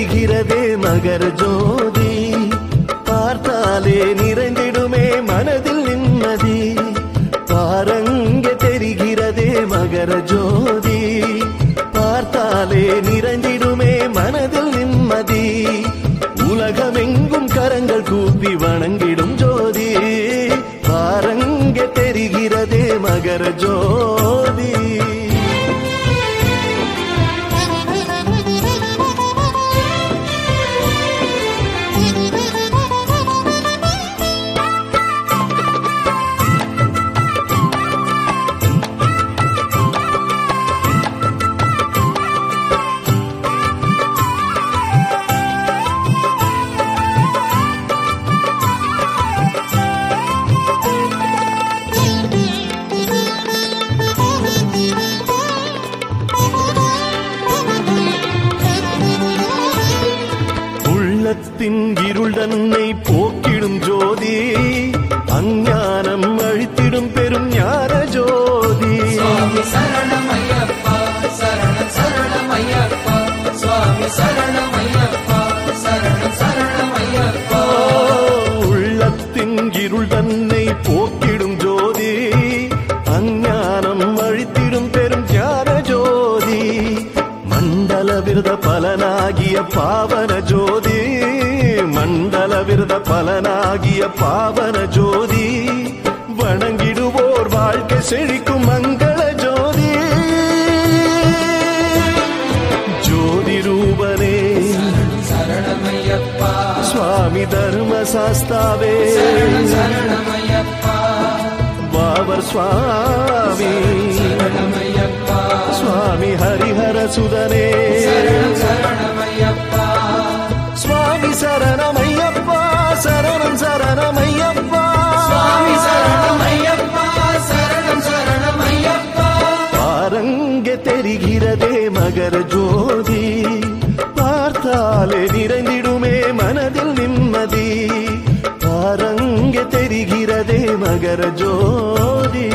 தெரிகிறதே மகர ஜோதி பார்த்தாலே நிறைந்திடுமே மனதில் நிம்மதி பாரங்க தெரிகிறதே மகர ஜோதி பார்த்தாலே நிறைந்திடுமே மனதில் நிம்மதி உலகமெங்கும் கரங்கள் கூப்பி வணங்கிடும் ஜோதி பாரங்க தெரிகிறதே மகர ஜோதி உள்ளத்தின் இருள் தன்னை போக்கிடும் ஜோதி அஞ்ஞானம் அழித்திடும் பெரும் ஞான ஜோதி சுவாமி சரணமையப்பா சரணம் சரணமையப்பா சுவாமி சரணமையப்பா சரணம் சரணமையப்பா உள்ளத்தின் இருள் தன்னை போக்கிடும் ஜோதி அஞ்ஞானம் அழித்திடும் பெரும் ஞான ஜோதி மண்டல விரத பலனாகிய பாவன ஜோதி மண்டல விரத பலனாகிய பாவன ஜோதி வணங்கிடுவோர் வாழ்க்கை செழிக்கும் மங்கள ஜோதி ஜோதி ரூபனே சரணமையப்பா சுவாமி தர்ம சாஸ்தாவே சரணமையப்பா பாபர் சுவாமி சரணமையப்பா சுவாமி ஹரிஹர சுதனே சரணமையப்பா சுவாமி சரணமையப்பா சரணம் சரணமையப்பா சுவாமி சரணமையப்பா சரணம் சரணமையப்பா பாரங்க தெரிகிறதே மகர ஜோதி பார்த்தாலே நிறைந்திடுமே மனதில் நிம்மதி பாரங்க தெரிகிறதே மகர ஜோதி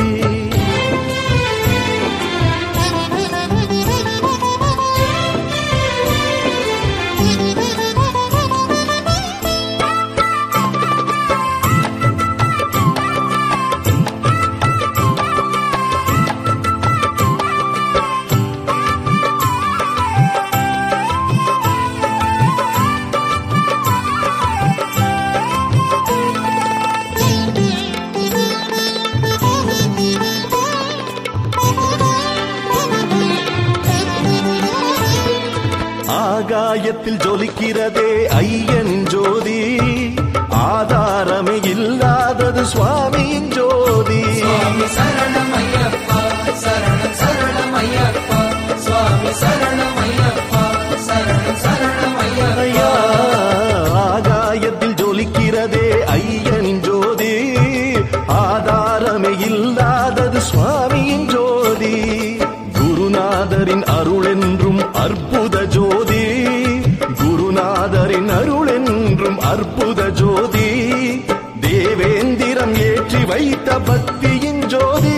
ஆகாயத்தில் ஜொலிக்கிறதே ஐயனின் ஜோதி ஆதாரமே இல்லாதது சுவாமியின் ஜோதி சுவாமி சரணமையப்பா சரணம் சரணமையப்பா சுவாமி சரணமையப்பா சரணம் சரணமையப்பா ஐயா ஆகாயத்தில் ஜொலிக்கிறதே ஐயனின் ஜோதி ஆதாரமே இல்லாதது சுவாமியின் ஜோதி குருநாதரின் அருளென்றும் அற்புத ஜோதி குருநாதரின் அருளென்றும் அற்புத ஜோதி தேவேந்திரம் ஏற்றி வைத்த பக்தியின் ஜோதி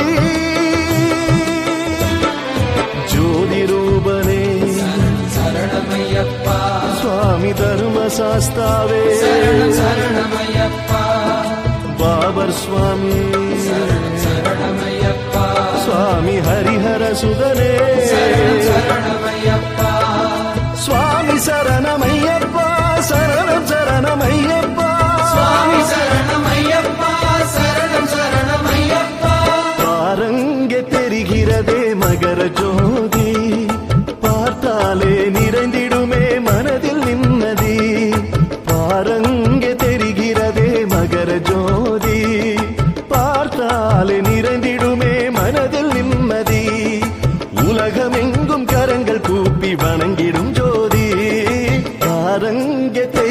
ஜோதி ரூபனே சரணமையப்பா சுவாமி தர்ம சாஸ்தாவே சரணம் சரணமையப்பா பாபர் சுவாமி சரணமையப்பா சுவாமி ஹரிஹர சுதனே சரணமையப்பா சுவாமி சரணமையப்பா சரணம் சரணமையப்பா சுவாமி சரணமையப்பா சரணம் சரணமையப்பா பாரங்க தெரிகிறதே மகர ஜோதி பார்த்தாலே நிறைந்திடுமே மனதில் நிம்மதி பாரங்க தெரிகிறதே மகர ஜோதி பார்த்தாலே நிறைந்திடுமே மனதில் நிம்மதி உலகமெங்கும் கரங்கள் கூப்பி வணங்கிடும் ஜோதி பாரங்க